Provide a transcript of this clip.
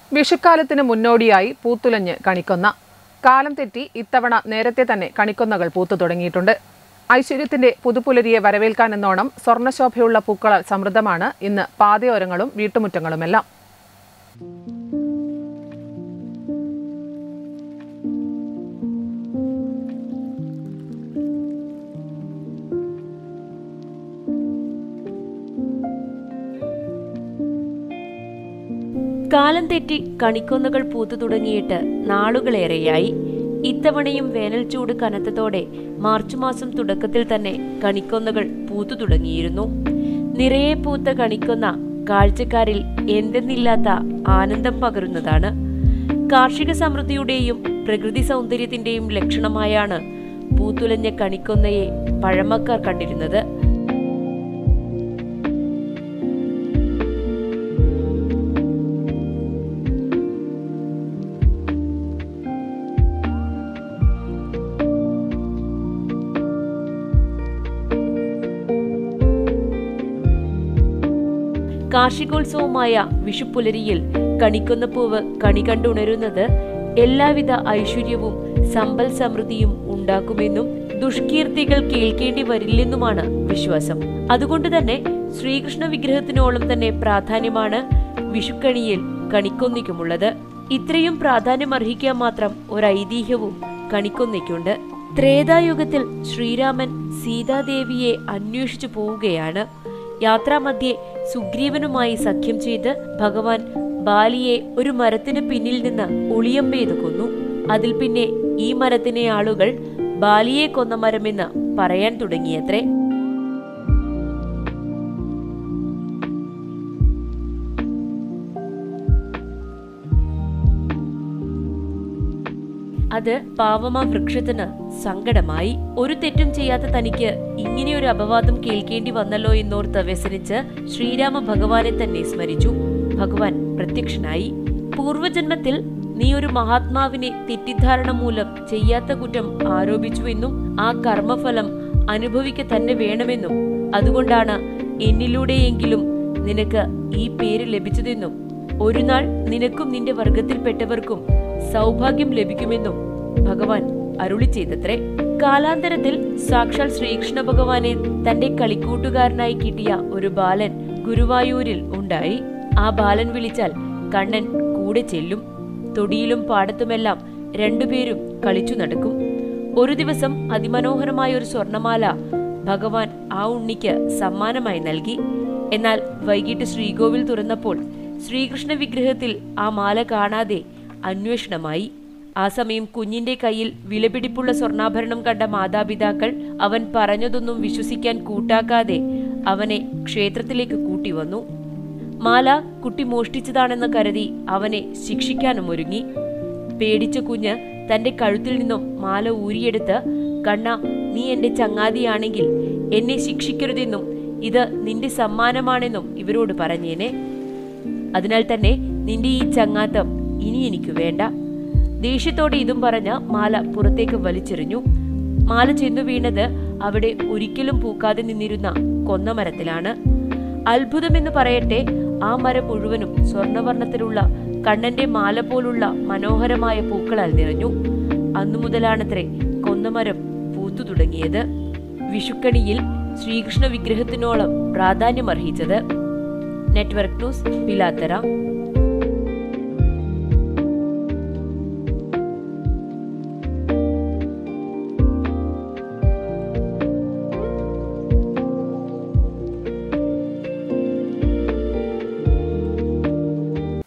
വിഷുക്കാലത്തിന് മുന്നോടിയായി പൂത്തുലഞ്ഞ് കണിക്കൊന്ന കാലം തെറ്റി ഇത്തവണ നേരത്തെ തന്നെ കണിക്കൊന്നകൾ പൂത്തു തുടങ്ങിയിട്ടുണ്ട് ഐശ്വര്യത്തിന്റെ പുതുപുലരിയെ വരവേൽക്കാനെന്നോണം സ്വർണ്ണശോഭയുള്ള പൂക്കളാൽ സമൃദ്ധമാണ് ഇന്ന് പാതയോരങ്ങളും വീട്ടുമുറ്റങ്ങളുമെല്ലാം കാലം തെറ്റി കണിക്കൊന്നകൾ പൂത്തു തുടങ്ങിയിട്ട് നാളുകളേറെയായി ഇത്തവണയും വേനൽ ചൂട് കനത്തതോടെ മാർച്ച് മാസം തുടക്കത്തിൽ തന്നെ കണിക്കൊന്നകൾ പൂത്തു തുടങ്ങിയിരുന്നു നിറയെ പൂത്ത കണിക്കൊന്ന കാഴ്ചക്കാരിൽ എന്തെന്നില്ലാത്ത ആനന്ദം പകരുന്നതാണ് കാർഷിക സമൃദ്ധിയുടെയും പ്രകൃതി സൗന്ദര്യത്തിന്റെയും ലക്ഷണമായാണ് പൂത്തുലഞ്ഞ കണിക്കൊന്നയെ പഴമക്കാർ കണ്ടിരുന്നത് കാർഷികോത്സവമായ വിഷുപ്പുലരിയിൽ കണിക്കൊന്ന പൂവ് കണി കണ്ടുണരുന്നത് എല്ലാവിധ ഐശ്വര്യവും സമ്പൽ സമൃദ്ധിയും ഉണ്ടാക്കുമെന്നും ദുഷ്കീർത്തികൾ കേൾക്കേണ്ടി വരില്ലെന്നുമാണ് വിശ്വാസം അതുകൊണ്ട് തന്നെ ശ്രീകൃഷ്ണ വിഗ്രഹത്തിനോളം തന്നെ പ്രാധാന്യമാണ് വിഷുക്കണിയിൽ കണിക്കൊന്നിക്കുമുള്ളത് ഇത്രയും പ്രാധാന്യം അർഹിക്കാൻ മാത്രം ഒരു ഐതിഹ്യവും കണിക്കൊന്നയ്ക്കുണ്ട് ത്രേതായുഗത്തിൽ ശ്രീരാമൻ സീതാദേവിയെ അന്വേഷിച്ചു പോവുകയാണ് യാത്രാമധ്യേ സുഗ്രീവനുമായി സഖ്യം ചെയ്ത് ഭഗവാൻ ബാലിയെ ഒരു മരത്തിന് പിന്നിൽ നിന്ന് ഒളിയമ്പെയ്ത് കൊന്നു അതിൽ പിന്നെ ഈ മരത്തിനെ ആളുകൾ ബാലിയെ കൊന്ന മരമെന്ന് പറയാൻ തുടങ്ങിയത്രേ അത് പാവമ വൃക്ഷത്തിന് സങ്കടമായി ഒരു തെറ്റും ചെയ്യാത്ത തനിക്ക് ഇങ്ങനെയൊരു അപവാദം കേൾക്കേണ്ടി വന്നല്ലോ എന്നോർത്ത് വ്യസനിച്ച് ശ്രീരാമ ഭഗവാനെ തന്നെ സ്മരിച്ചു ഭഗവാൻ പ്രത്യക്ഷനായി പൂർവജന്മത്തിൽ നീ ഒരു മഹാത്മാവിനെ തെറ്റിദ്ധാരണ മൂലം ചെയ്യാത്ത കുറ്റം ആരോപിച്ചുവെന്നും ആ കർമ്മഫലം അനുഭവിക്ക തന്നെ വേണമെന്നും അതുകൊണ്ടാണ് എന്നിലൂടെയെങ്കിലും നിനക്ക് ഈ പേര് ലഭിച്ചതെന്നും ഒരു നാൾ നിനക്കും നിന്റെ വർഗത്തിൽപ്പെട്ടവർക്കും സൗഭാഗ്യം ലഭിക്കുമെന്നും ഭഗവാൻ അരുളി ചെയ്തത്രേ കാലാന്തരത്തിൽ സാക്ഷാൽ ശ്രീകൃഷ്ണ ഭഗവാനെ തന്റെ കളിക്കൂട്ടുകാരനായി കിട്ടിയ ഒരു ബാലൻ ഗുരുവായൂരിൽ ഉണ്ടായി ആ ബാലൻ വിളിച്ചാൽ കണ്ണൻ കൂടെ ചെല്ലും തൊടിയിലും പാടത്തുമെല്ലാം രണ്ടുപേരും കളിച്ചു നടക്കും ഒരു ദിവസം അതിമനോഹരമായ ഒരു സ്വർണമാല ഭഗവാൻ ആ ഉണ്ണിക്ക് സമ്മാനമായി നൽകി എന്നാൽ വൈകിട്ട് ശ്രീകോവിൽ തുറന്നപ്പോൾ ശ്രീകൃഷ്ണ വിഗ്രഹത്തിൽ ആ മാല കാണാതെ അന്വേഷണമായി ആ സമയം കുഞ്ഞിന്റെ കയ്യിൽ വിലപിടിപ്പുള്ള സ്വർണ്ണാഭരണം കണ്ട മാതാപിതാക്കൾ അവൻ പറഞ്ഞതൊന്നും വിശ്വസിക്കാൻ കൂട്ടാക്കാതെ അവനെ ക്ഷേത്രത്തിലേക്ക് കൂട്ടിവന്നു മാല കുട്ടി മോഷ്ടിച്ചതാണെന്ന് കരുതി അവനെ ശിക്ഷിക്കാനും ഒരുങ്ങി പേടിച്ച കുഞ്ഞ് തന്റെ കഴുത്തിൽ നിന്നും മാല ഊരിയെടുത്ത് കണ്ണ നീ എന്റെ ചങ്ങാതിയാണെങ്കിൽ എന്നെ ശിക്ഷിക്കരുതെന്നും ഇത് നിന്റെ സമ്മാനമാണെന്നും ഇവരോട് പറഞ്ഞേനെ അതിനാൽ തന്നെ നിന്റെ ഈ ചങ്ങാത്തം ഇനി എനിക്ക് വേണ്ട ദേഷ്യത്തോടെ ഇതും പറഞ്ഞ് മാല പുറത്തേക്ക് വലിച്ചെറിഞ്ഞു മാല ചെന്നു വീണത് അവിടെ ഒരിക്കലും പൂക്കാതെ നിന്നിരുന്ന കൊന്നമരത്തിലാണ് അത്ഭുതമെന്ന് പറയട്ടെ ആ മരം മുഴുവനും സ്വർണവർണ്ണത്തിലുള്ള കണ്ണന്റെ മാല പോലുള്ള മനോഹരമായ പൂക്കളാൽ നിറഞ്ഞു അന്നു മുതലാണത്രേ കൊന്നമരം പൂത്തു തുടങ്ങിയത് വിഷുക്കണിയിൽ ശ്രീകൃഷ്ണ വിഗ്രഹത്തിനോളം പ്രാധാന്യമർഹിച്ചത് നെറ്റ്വർക്ക് ന്യൂസ് പിലാത്തറ